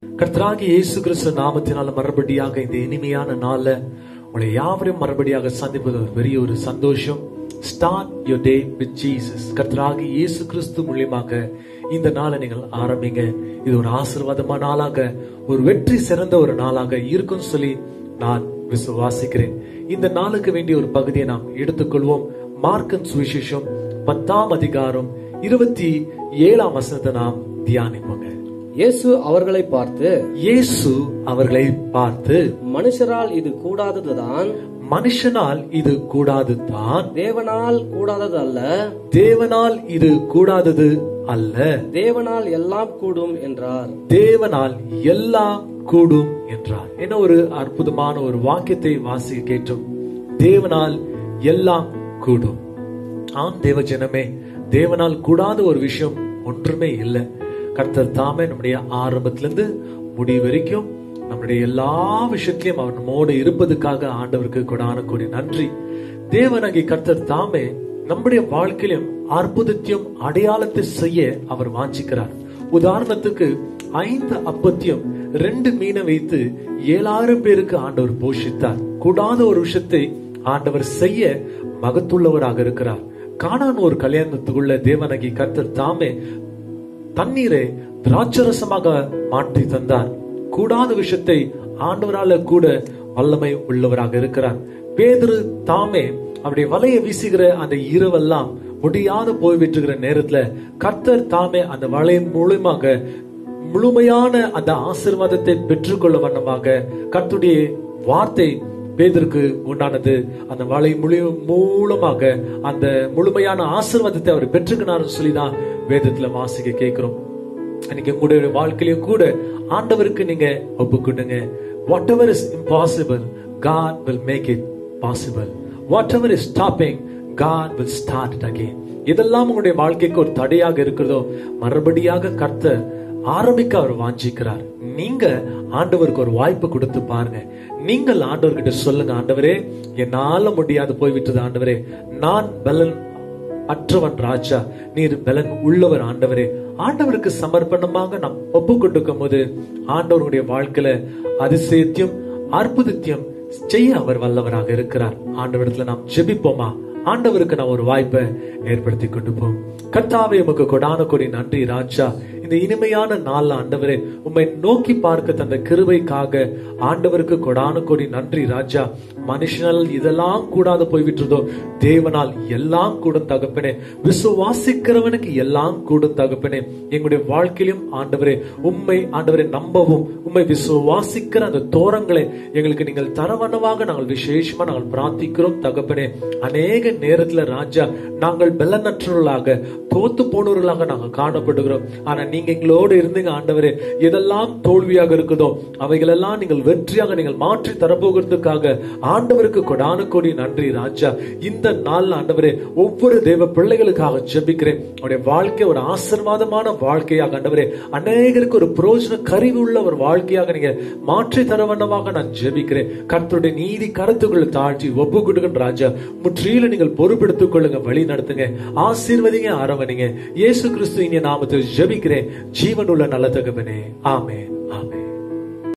கர்த்தராகிய இயேசு கிறிஸ்து நாமத்தினால மறுபடியாக இந்த இனிமையான நாள்ல உங்களை யாவரையும் மறுபடியாக சந்திப்பது ஒரு பெரிய ஒரு சந்தோஷம் start your day with Jesus கர்த்தராகிய இயேசு கிறிஸ்து மூலியமாக இந்த நாளை நீங்கள் ஆரம்பிங்க இது ஒரு ஆசீர்வாதமான நாளாக ஒரு வெற்றி சிறந்த ஒரு நாளாக இருக்கும்னு சொல்லி நான் விசுவாசிக்கிறேன் இந்த நாளுக்கு வேண்டிய ஒரு பகுதியை நாம் எடுத்துக்கொள்வோம் மார்க்கன் சுவிசேஷம் பத்தாம் அதிகாரம் இருபத்தி ஏழாம் வசனத்தை நாம் தியானிப்போங்க இயேசு அவர்களை பார்த்து இயேசு அவர்களை பார்த்து மனுஷரால் இது கூடாததுதான் மனுஷனால் இது கூடாது தான் தேவனால் கூடாதது அல்ல தேவனால் இது கூடாதது அல்ல தேவனால் எல்லாம் கூடும் என்றார் தேவனால் எல்லாம் கூடும் என்றார் என்ன ஒரு அற்புதமான ஒரு வாக்கியத்தை வாசிக்க கேட்டோம் தேவனால் எல்லாம் கூடும் ஆம் தேவ ஜனமே தேவனால் கூடாத ஒரு விஷயம் ஒன்றுமே இல்லை கர்த்தர் தாமே நம்முடைய ஆரம்பத்திலிருந்து முடிவு வரைக்கும் நம்முடைய எல்லா விஷயத்திலையும் அவர் நம்மோடு இருப்பதுக்காக ஆண்டவருக்கு கொடான கூடிய நன்றி தேவனாகி கர்த்தர் தாமே நம்முடைய வாழ்க்கையிலும் அற்புதத்தையும் அடையாளத்தை செய்ய அவர் வாஞ்சிக்கிறார் உதாரணத்துக்கு ஐந்து அப்பத்தியம் ரெண்டு மீனை வைத்து ஏழாயிரம் பேருக்கு ஆண்டவர் போஷித்தார் கூடாத ஒரு விஷயத்தை ஆண்டவர் செய்ய மகத்துள்ளவராக இருக்கிறார் காணான் ஒரு கல்யாணத்துக்குள்ள தேவனகி கர்த்தர் தாமே தண்ணீரை திராட்சரசமாக மாற்றி தந்தார் கூடாத விஷயத்தை ஆண்டவரால கூட வல்லமை உள்ளவராக இருக்கிறார் பேதுரு தாமே அவருடைய வலையை வீசுகிற அந்த இரவெல்லாம் முடியாத போய்விட்டுகிற நேரத்துல கர்த்தர் தாமே அந்த வலையின் மூலமாக முழுமையான அந்த ஆசிர்வாதத்தை பெற்றுக்கொள்ள வண்ணமாக கர்த்துடைய வார்த்தை பேதருக்கு உண்டானது அந்த வலை முழு மூலமாக அந்த முழுமையான ஆசிர்வாதத்தை அவர் பெற்றுக்கினார்னு சொல்லிதான் வேதத்துல வாசிக்க கேட்கிறோம் இன்னைக்கு உங்களுடைய வாழ்க்கையிலும் கூட ஆண்டவருக்கு நீங்க ஒப்புக்கொண்டுங்க whatever is impossible God will make it possible whatever is stopping God will start it again இதெல்லாம் உங்களுடைய வாழ்க்கைக்கு ஒரு தடையாக இருக்கிறதோ மறுபடியாக கர்த்தர் ஆரம்பிக்க அவர் வாஞ்சிக்கிறார் நீங்க ஆண்டவருக்கு ஒரு வாய்ப்பு கொடுத்து பாருங்க நீங்கள் ஆண்டவர்கிட்ட சொல்லுங்க ஆண்டவரே என்னால முடியாது போய்விட்டது ஆண்டவரே நான் பலன் அற்றவன் ராஜா நீர் பலன் உள்ளவர் ஆண்டவரே ஆண்டவருக்கு சமர்ப்பணமாக நாம் ஒப்பு கொடுக்கும் போது ஆண்டவருடைய வாழ்க்கையில அதிசயத்தையும் அற்புதத்தையும் செய்ய அவர் வல்லவராக இருக்கிறார் ஆண்டவரிடத்துல நாம் ஜெபிப்போமா ஆண்டவருக்கு நான் ஒரு வாய்ப்பை ஏற்படுத்தி கொண்டு போம் கர்த்தாவே உமக்கு கொடான கொடி நன்றி ராஜா இந்த இனிமையான நாள்ல ஆண்டவரே உம்மை நோக்கி பார்க்க தந்த கிருபைக்காக ஆண்டவருக்கு கொடான கொடி நன்றி ராஜா மனுஷனால் இதெல்லாம் கூடாது போய்விட்டதோ தேவனால் எல்லாம் கூடும் தகப்பனே விசுவாசிக்கிறவனுக்கு எல்லாம் கூடும் தகப்பனே எங்களுடைய வாழ்க்கையிலும் ஆண்டவரே உண்மை ஆண்டவரை நம்பவும் உண்மை விசுவாசிக்கிற அந்த தோரங்களை எங்களுக்கு நீங்கள் தரவனவாக நாங்கள் விசேஷமா நாங்கள் பிரார்த்திக்கிறோம் தகப்பனே அநேக நேரத்துல ராஜா நாங்கள் பெல்லநற்றவர்களாக தோத்து போனவர்களாக நாங்கள் காணப்படுகிறோம் ஆனா நீங்க எங்களோடு இருந்தீங்க ஆண்டவரே எதெல்லாம் தோல்வியாக இருக்குதோ அவைகளெல்லாம் நீங்கள் வெற்றியாக நீங்கள் மாற்றி தரப்போகிறதுக்காக ஆண்டவருக்கு கொடான கொடி நன்றி ராஜா இந்த நாள் ஆண்டவரே ஒவ்வொரு தேவ பிள்ளைகளுக்காக ஜெபிக்கிறேன் அவருடைய வாழ்க்கை ஒரு ஆசிர்வாதமான வாழ்க்கையாக ஆண்டவரே அநேகருக்கு ஒரு புரோஜன கருவி உள்ள ஒரு வாழ்க்கையாக நீங்க மாற்றி தர வண்ணமாக நான் ஜெபிக்கிறேன் கர்த்தருடைய நீதி கருத்துக்களை தாழ்த்தி ஒப்பு கொடுக்கின்ற ராஜா முற்றிலும் நீங்கள் பொறுப்பெடுத்துக் கொள்ளுங்க வழி நடத்துங்க ஆசீர்வதிங்க ஆரவணிங்க இயேசு கிறிஸ்து இனிய நாமத்தில் ஜெபிக்கிறேன் ஜீவனுள்ள நல்ல தகவனே ஆமென்